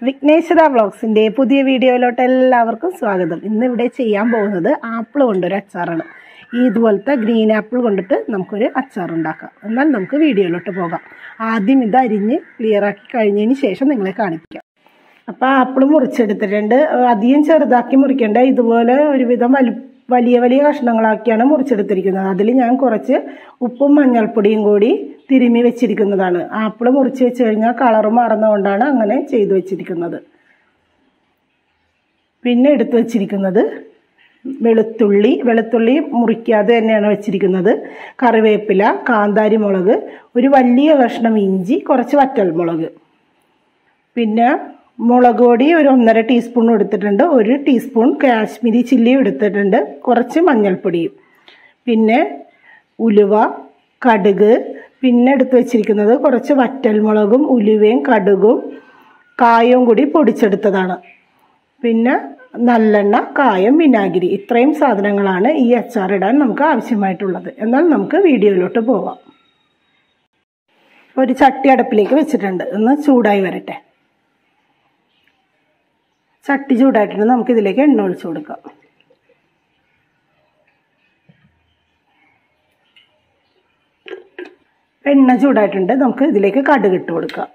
വിഘ്നേശ്വര വ്ളോഗ്സിന്റെ പുതിയ വീഡിയോയിലോട്ട് എല്ലാവർക്കും സ്വാഗതം ഇന്ന് ഇവിടെ ചെയ്യാൻ പോകുന്നത് ആപ്പിൾ കൊണ്ടൊരു അച്ചാറാണ് ഈ ഇതുപോലത്തെ ഗ്രീൻ ആപ്പിൾ കൊണ്ടിട്ട് നമുക്കൊരു അച്ചാർ ഉണ്ടാക്കാം എന്നാൽ നമുക്ക് വീഡിയോയിലോട്ട് പോകാം ആദ്യം ഇത് അരിഞ്ഞ് ക്ലിയറാക്കി കഴിഞ്ഞതിന് ശേഷം നിങ്ങളെ കാണിക്കാം അപ്പോൾ ആപ്പിൾ മുറിച്ചെടുത്തിട്ടുണ്ട് അധികം ചെറുതാക്കി മുറിക്കേണ്ട ഇതുപോലെ ഒരുവിധം വലു വലിയ വലിയ കഷ്ണങ്ങളാക്കിയാണ് മുറിച്ചെടുത്തിരിക്കുന്നത് അതിൽ ഞാൻ കുറച്ച് ഉപ്പും മഞ്ഞൾപ്പൊടിയും കൂടി തിരുമ്മി വെച്ചിരിക്കുന്നതാണ് ആപ്പിൾ മുറിച്ച് വെച്ച് കഴിഞ്ഞാൽ കളറ് മാറുന്നതുകൊണ്ടാണ് അങ്ങനെ ചെയ്തു വെച്ചിരിക്കുന്നത് പിന്നെ എടുത്തു വെച്ചിരിക്കുന്നത് വെളുത്തുള്ളി വെളുത്തുള്ളി മുറിക്കാതെ തന്നെയാണ് വെച്ചിരിക്കുന്നത് കറിവേപ്പില കാന്താരി മുളക് ഒരു വലിയ കഷ്ണം ഇഞ്ചി കുറച്ച് വറ്റൽമുളക് പിന്നെ മുളക് പൊടി ഒരു ഒന്നര ടീസ്പൂൺ എടുത്തിട്ടുണ്ട് ഒരു ടീസ്പൂൺ കാശ്മീരി ചില്ലിയും എടുത്തിട്ടുണ്ട് കുറച്ച് മഞ്ഞൾപ്പൊടിയും പിന്നെ ഉലുവ കടുക് പിന്നെ എടുത്ത് വെച്ചിരിക്കുന്നത് കുറച്ച് വറ്റൽമുളകും ഉലുവയും കടുകും കായവും കൂടി പൊടിച്ചെടുത്തതാണ് പിന്നെ നല്ലെണ്ണ കായം വിനാഗിരി ഇത്രയും സാധനങ്ങളാണ് ഈ അച്ചാറിടാൻ നമുക്ക് ആവശ്യമായിട്ടുള്ളത് എന്നാൽ നമുക്ക് വീഡിയോയിലോട്ട് പോവാം ഒരു ചട്ടി അടുപ്പിലേക്ക് വെച്ചിട്ടുണ്ട് ഒന്ന് ചൂടായി വരട്ടെ ചട്ടി ചൂടായിട്ടുണ്ട് നമുക്ക് ഇതിലേക്ക് എണ്ണ ഒഴിച്ചു കൊടുക്കാം എണ്ണ ചൂടായിട്ടുണ്ട് നമുക്ക് ഇതിലേക്ക് കടുക് ഇട്ട് കൊടുക്കാം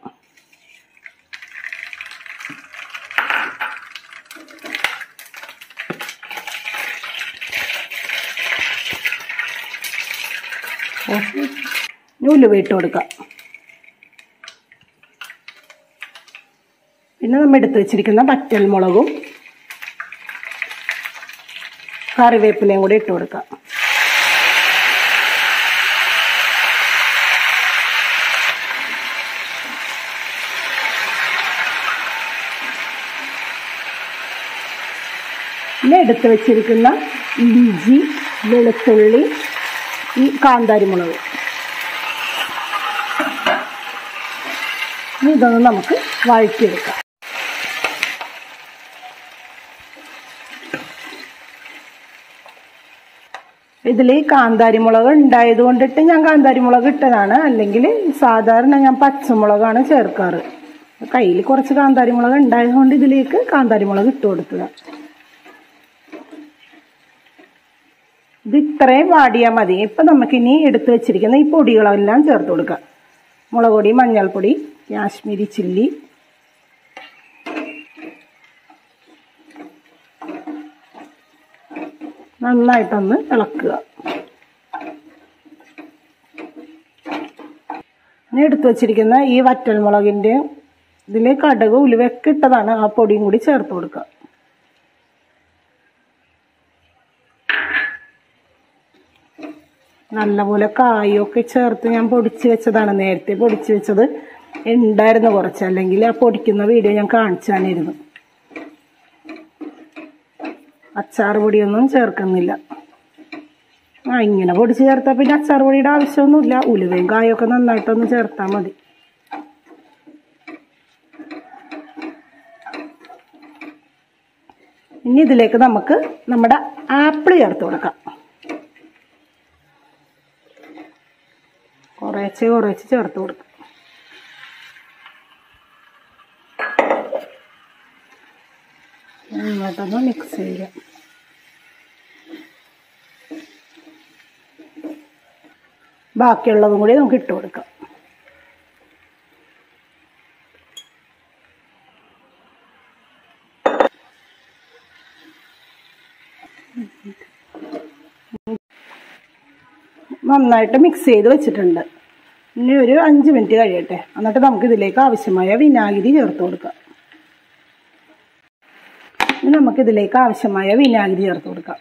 ഉലുവ ഇട്ട് കൊടുക്കാം പിന്നെ നമ്മൾ എടുത്ത് വെച്ചിരിക്കുന്ന വറ്റൽ മുളകും കറിവേപ്പിലയും കൂടി ഇട്ട് കൊടുക്കാം പിന്നെ എടുത്ത് വെച്ചിരിക്കുന്ന ഇഞ്ചി വെളുത്തുള്ളി ഈ കാന്താരി മുളക് ഇനി ഇതൊന്ന് നമുക്ക് വഴറ്റിയെടുക്കാം ഇതിൽ കാന്താരി മുളക് ഉണ്ടായത് കൊണ്ടിട്ട് ഞാൻ കാന്താരി മുളക് ഇട്ടതാണ് അല്ലെങ്കിൽ സാധാരണ ഞാൻ പച്ചമുളകാണ് ചേർക്കാറ് കയ്യിൽ കുറച്ച് കാന്താരി മുളക് ഉണ്ടായത് കൊണ്ട് ഇതിലേക്ക് കാന്താരി മുളക് ഇട്ട് കൊടുത്തതാണ് ഇത് ഇത്രയും വാടിയാൽ മതി ഇപ്പം നമുക്കിനി എടുത്തു വെച്ചിരിക്കുന്ന ഈ പൊടികളെല്ലാം ചേർത്ത് കൊടുക്കാം മുളക് പൊടി മഞ്ഞൾപ്പൊടി കാശ്മീരി ചില്ലി നന്നായിട്ടൊന്ന് ഇളക്കുക ഇനി എടുത്തു വച്ചിരിക്കുന്ന ഈ വറ്റൽമുളകിൻ്റെ ഇതിൽ കടുക് ഉലുവൊക്കെ ഇട്ടതാണ് ആ പൊടിയും കൂടി ചേർത്ത് കൊടുക്കുക നല്ലപോലെ കായൊക്കെ ചേർത്ത് ഞാൻ പൊടിച്ച് വെച്ചതാണ് നേരത്തെ പൊടിച്ച് വെച്ചത് ഉണ്ടായിരുന്നു കുറച്ച് അല്ലെങ്കിൽ ആ പൊടിക്കുന്ന വീഡിയോ ഞാൻ കാണിച്ചാനിരുന്നു അച്ചാർ പൊടിയൊന്നും ചേർക്കുന്നില്ല ആ ഇങ്ങനെ പൊടിച്ച് ചേർത്താൽ പിന്നെ അച്ചാർ പൊടിയുടെ ആവശ്യമൊന്നുമില്ല ഉലുവയും കായൊക്കെ നന്നായിട്ടൊന്ന് ചേർത്താൽ മതി ഇനി ഇതിലേക്ക് നമുക്ക് നമ്മുടെ ആപ്പിൾ ചേർത്ത് കൊടുക്കാം കുറേശ്ശെ കുറേശ്ശെ ചേർത്ത് കൊടുക്കാം നന്നായിട്ടൊന്ന് മിക്സ് ചെയ്യാം ബാക്കിയുള്ളതും കൂടി നമുക്ക് ഇട്ട് കൊടുക്കാം നന്നായിട്ട് മിക്സ് ചെയ്ത് വെച്ചിട്ടുണ്ട് ഇനി ഒരു അഞ്ച് മിനിറ്റ് കഴിയട്ടെ എന്നിട്ട് നമുക്ക് ഇതിലേക്ക് ആവശ്യമായ വിനാഗിരി ചേർത്ത് കൊടുക്കാം ഇനി നമുക്ക് ഇതിലേക്ക് ആവശ്യമായ വിനാഗിരി ചേർത്ത് കൊടുക്കാം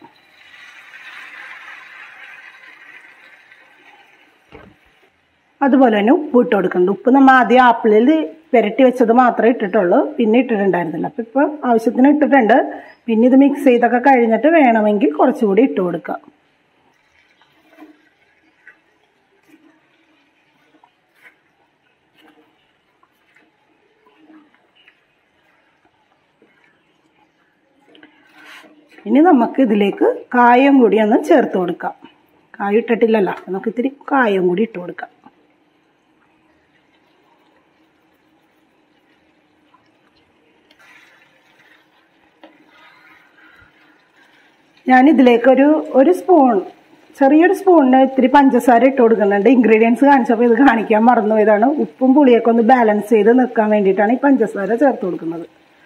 അതുപോലെ തന്നെ ഉപ്പ് ഇട്ട് കൊടുക്കുന്നുണ്ട് ഉപ്പ് നമ്മൾ ആദ്യം ആപ്പിളിൽ പുരട്ടി വെച്ചത് മാത്രമേ ഇട്ടിട്ടുള്ളൂ പിന്നെ ഇട്ടിട്ടുണ്ടായിരുന്നില്ല അപ്പം ഇപ്പോൾ ആവശ്യത്തിന് ഇട്ടിട്ടുണ്ട് പിന്നെ ഇത് മിക്സ് ചെയ്തൊക്കെ കഴിഞ്ഞിട്ട് വേണമെങ്കിൽ കുറച്ചുകൂടി ഇട്ട് കൊടുക്കാം ഇനി നമുക്ക് ഇതിലേക്ക് കായം കൂടി ഒന്ന് ചേർത്ത് കൊടുക്കാം കായം ഇട്ടിട്ടില്ലല്ലോ നമുക്ക് ഇത്തിരി കായം കൂടി ഇട്ട് കൊടുക്കാം ഞാൻ ഇതിലേക്കൊരു ഒരു സ്പൂൺ ചെറിയൊരു സ്പൂണിന് ഇത്തിരി പഞ്ചസാര ഇട്ട് കൊടുക്കുന്നുണ്ട് ഇൻഗ്രീഡിയൻസ് കാണിച്ചപ്പോൾ ഇത് കാണിക്കാൻ മറന്നുപോയതാണ് ഉപ്പും പുളിയൊക്കെ ഒന്ന് ബാലൻസ് ചെയ്ത് നിൽക്കാൻ വേണ്ടിയിട്ടാണ് ഈ പഞ്ചസാര ചേർത്ത് കൊടുക്കുന്നത്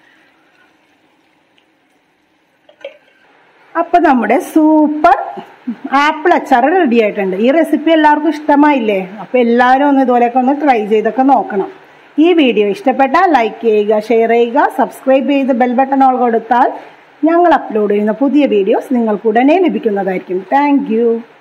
അപ്പൊ നമ്മുടെ സൂപ്പർ ആപ്പിൾ അച്ചാർ റെഡി ആയിട്ടുണ്ട് ഈ റെസിപ്പി എല്ലാവർക്കും ഇഷ്ടമായില്ലേ അപ്പൊ എല്ലാവരും ഒന്ന് ഇതുപോലെയൊക്കെ ഒന്ന് ട്രൈ ചെയ്തൊക്കെ നോക്കണം ഈ വീഡിയോ ഇഷ്ടപ്പെട്ടാൽ ലൈക്ക് ചെയ്യുക ഷെയർ ചെയ്യുക സബ്സ്ക്രൈബ് ചെയ്ത് ബെൽ ബട്ടൺ ഓൾ കൊടുത്താൽ ഞങ്ങൾ അപ്ലോഡ് ചെയ്യുന്ന പുതിയ വീഡിയോസ് നിങ്ങൾക്ക് ഉടനെ ലഭിക്കുന്നതായിരിക്കും താങ്ക്